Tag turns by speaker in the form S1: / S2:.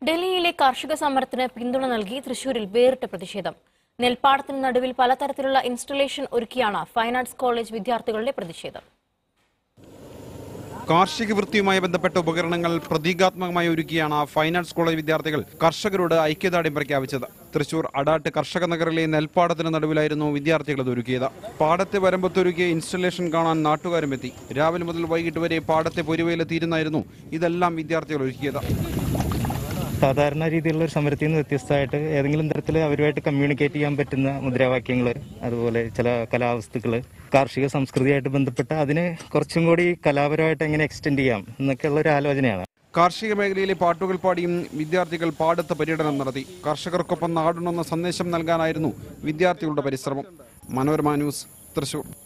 S1: ഡൽഹിയിലെ കാർഷിക സമരത്തിന് പിന്തുണ നൽകി തൃശൂരിൽ വേറിട്ട പ്രതിഷേധം നെൽപ്പാടത്തിന് നടുവിൽ പലതരത്തിലുള്ള ഇൻസ്റ്റലേഷൻ ഒരുക്കിയാണ് ഫൈൻ ആർട്സ് കോളേജ് വിദ്യാർത്ഥികളുടെ പ്രതിഷേധം
S2: കാർഷിക വൃത്തിയുമായി ബന്ധപ്പെട്ട ഉപകരണങ്ങൾ പ്രതീകാത്മകമായി ഒരുക്കിയാണ് ഫൈൻ ആർട്സ് കോളേജ് വിദ്യാർത്ഥികൾ കർഷകരോട് ഐക്യദാർഢ്യം പ്രഖ്യാപിച്ചത് തൃശൂർ അടാട്ട് കർഷക നഗറിലെ നെൽപ്പാടത്തിന് നടുവിലായിരുന്നു വിദ്യാർത്ഥികൾ ഇത് ഒരുക്കിയത് പാടത്തെ വരമ്പത്തൊരുക്കിയ ഇൻസ്റ്റലേഷൻ കാണാൻ നാട്ടുകാരും എത്തി രാവിലെ മുതൽ വൈകിട്ട് വരെ പാടത്തെ പൊരുവയിലെത്തിയിരുന്നായിരുന്നു ഇതെല്ലാം വിദ്യാർത്ഥികൾ ഒരുക്കിയത്
S3: സാധാരണ രീതിയിലുള്ള ഒരു സമരത്തിൽ നിന്ന് വ്യത്യസ്തമായിട്ട് ഏതെങ്കിലും തരത്തിൽ അവരുമായിട്ട് കമ്മ്യൂണിക്കേറ്റ് ചെയ്യാൻ പറ്റുന്ന മുദ്രാവാക്യങ്ങൾ അതുപോലെ ചില കലാവസ്തുക്കൾ കാർഷിക സംസ്കൃതിയായിട്ട് ബന്ധപ്പെട്ട അതിനെ കുറച്ചും കൂടി കലാപരമായിട്ട് എങ്ങനെ എക്സ്റ്റെൻഡ് ചെയ്യാം എന്നൊക്കെയുള്ള ഒരു ആലോചനയാണ്
S2: കാർഷിക മേഖലയിലെ പാട്ടുകൾ പാടിയും വിദ്യാർത്ഥികൾ പാടത്ത് പര്യടനം നടത്തി കർഷകർക്കൊപ്പം നാടുണെന്ന സന്ദേശം നൽകാനായിരുന്നു വിദ്യാർത്ഥികളുടെ പരിശ്രമം മനോരമ ന്യൂസ് തൃശൂർ